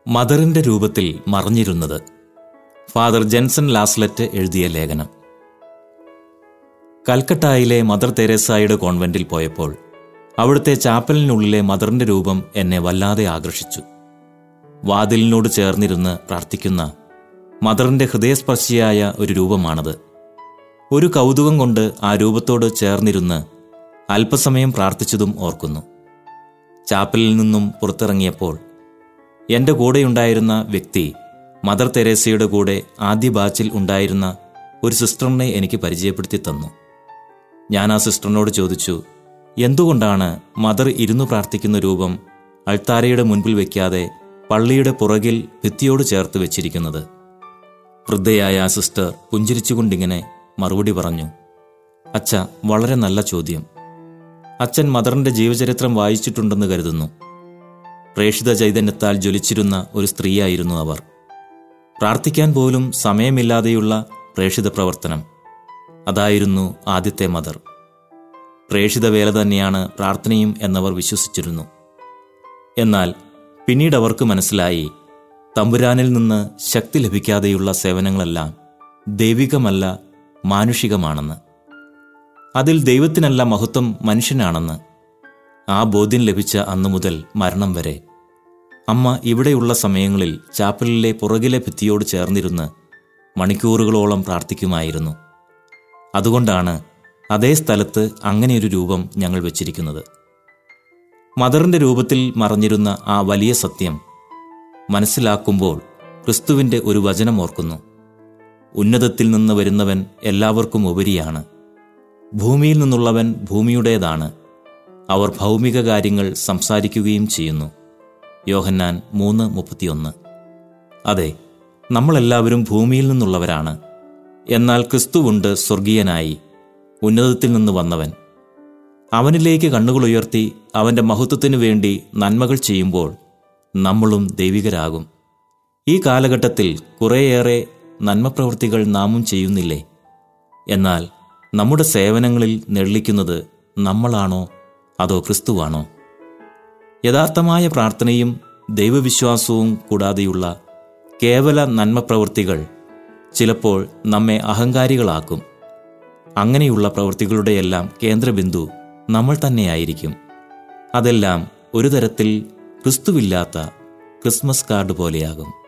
മദറിന്റെ രൂപത്തിൽ മറഞ്ഞിരുന്നത് ഫാദർ ജെൻസൺ ലാസ്ലറ്റ് എഴുതിയ ലേഖനം കൽക്കട്ടായിലെ മദർ തെരേസായുടെ കോൺവെന്റിൽ പോയപ്പോൾ അവിടുത്തെ ചാപ്പലിനുള്ളിലെ മദറിന്റെ രൂപം എന്നെ വല്ലാതെ ആകർഷിച്ചു വാതിലിനോട് ചേർന്നിരുന്ന് പ്രാർത്ഥിക്കുന്ന മദറിന്റെ ഹൃദയസ്പർശിയായ ഒരു രൂപമാണത് ഒരു കൗതുകം കൊണ്ട് ആ രൂപത്തോട് ചേർന്നിരുന്ന് അല്പസമയം പ്രാർത്ഥിച്ചതും ഓർക്കുന്നു ചാപ്പലിൽ നിന്നും പുറത്തിറങ്ങിയപ്പോൾ എൻ്റെ കൂടെയുണ്ടായിരുന്ന വ്യക്തി മദർ തെരേസയുടെ കൂടെ ആദ്യ ബാച്ചിൽ ഉണ്ടായിരുന്ന ഒരു സിസ്റ്ററിനെ എനിക്ക് പരിചയപ്പെടുത്തി തന്നു ഞാൻ ആ സിസ്റ്ററിനോട് ചോദിച്ചു എന്തുകൊണ്ടാണ് മദർ ഇരുന്നു പ്രാർത്ഥിക്കുന്ന രൂപം അൾത്താരയുടെ മുൻപിൽ വയ്ക്കാതെ പള്ളിയുടെ പുറകിൽ ഭിത്തിയോട് ചേർത്ത് വെച്ചിരിക്കുന്നത് വൃദ്ധയായ ആ സിസ്റ്റർ പുഞ്ചിരിച്ചുകൊണ്ടിങ്ങനെ മറുപടി പറഞ്ഞു അച്ഛ വളരെ നല്ല ചോദ്യം അച്ഛൻ മദറിന്റെ ജീവചരിത്രം വായിച്ചിട്ടുണ്ടെന്ന് കരുതുന്നു പ്രേഷിത ചൈതന്യത്താൽ ജ്വലിച്ചിരുന്ന ഒരു സ്ത്രീയായിരുന്നു അവർ പ്രാർത്ഥിക്കാൻ പോലും സമയമില്ലാതെയുള്ള പ്രേഷിത പ്രവർത്തനം അതായിരുന്നു ആദ്യത്തെ മദർ പ്രേഷിത വേല തന്നെയാണ് പ്രാർത്ഥനയും എന്നവർ വിശ്വസിച്ചിരുന്നു എന്നാൽ പിന്നീട് അവർക്ക് മനസ്സിലായി തമ്പുരാനിൽ നിന്ന് ശക്തി ലഭിക്കാതെയുള്ള സേവനങ്ങളെല്ലാം ദൈവികമല്ല മാനുഷികമാണെന്ന് അതിൽ ദൈവത്തിനല്ല മഹത്വം മനുഷ്യനാണെന്ന് ആ ബോധ്യം ലഭിച്ച അന്നു മുതൽ മരണം വരെ അമ്മ ഇവിടെയുള്ള സമയങ്ങളിൽ ചാപ്പലിലെ പുറകിലെ ഭിത്തിയോട് ചേർന്നിരുന്ന് മണിക്കൂറുകളോളം പ്രാർത്ഥിക്കുമായിരുന്നു അതുകൊണ്ടാണ് അതേ സ്ഥലത്ത് അങ്ങനെയൊരു രൂപം ഞങ്ങൾ വെച്ചിരിക്കുന്നത് മദറിന്റെ രൂപത്തിൽ മറഞ്ഞിരുന്ന ആ വലിയ സത്യം മനസ്സിലാക്കുമ്പോൾ ക്രിസ്തുവിന്റെ ഒരു വചനം ഓർക്കുന്നു ഉന്നതത്തിൽ നിന്ന് വരുന്നവൻ എല്ലാവർക്കും ഉപരിയാണ് ഭൂമിയിൽ നിന്നുള്ളവൻ ഭൂമിയുടേതാണ് അവർ ഭൗമിക കാര്യങ്ങൾ സംസാരിക്കുകയും ചെയ്യുന്നു യോഹന്നാൻ മൂന്ന് മുപ്പത്തിയൊന്ന് അതെ നമ്മളെല്ലാവരും ഭൂമിയിൽ നിന്നുള്ളവരാണ് എന്നാൽ ക്രിസ്തുവുണ്ട് സ്വർഗീയനായി ഉന്നതത്തിൽ നിന്ന് വന്നവൻ അവനിലേക്ക് കണ്ണുകൾ ഉയർത്തി അവന്റെ മഹത്വത്തിനു വേണ്ടി നന്മകൾ ചെയ്യുമ്പോൾ നമ്മളും ദൈവികരാകും ഈ കാലഘട്ടത്തിൽ കുറേയേറെ നന്മപ്രവൃത്തികൾ നാമും ചെയ്യുന്നില്ലേ എന്നാൽ നമ്മുടെ സേവനങ്ങളിൽ നെള്ളിക്കുന്നത് നമ്മളാണോ അതോ ക്രിസ്തുവാണോ യഥാർത്ഥമായ പ്രാർത്ഥനയും ദൈവവിശ്വാസവും കൂടാതെയുള്ള കേവല നന്മപ്രവൃത്തികൾ ചിലപ്പോൾ നമ്മെ അഹങ്കാരികളാക്കും അങ്ങനെയുള്ള പ്രവൃത്തികളുടെയെല്ലാം കേന്ദ്രബിന്ദു നമ്മൾ തന്നെയായിരിക്കും അതെല്ലാം ഒരു തരത്തിൽ ക്രിസ്തുവില്ലാത്ത ക്രിസ്മസ് കാർഡ് പോലെയാകും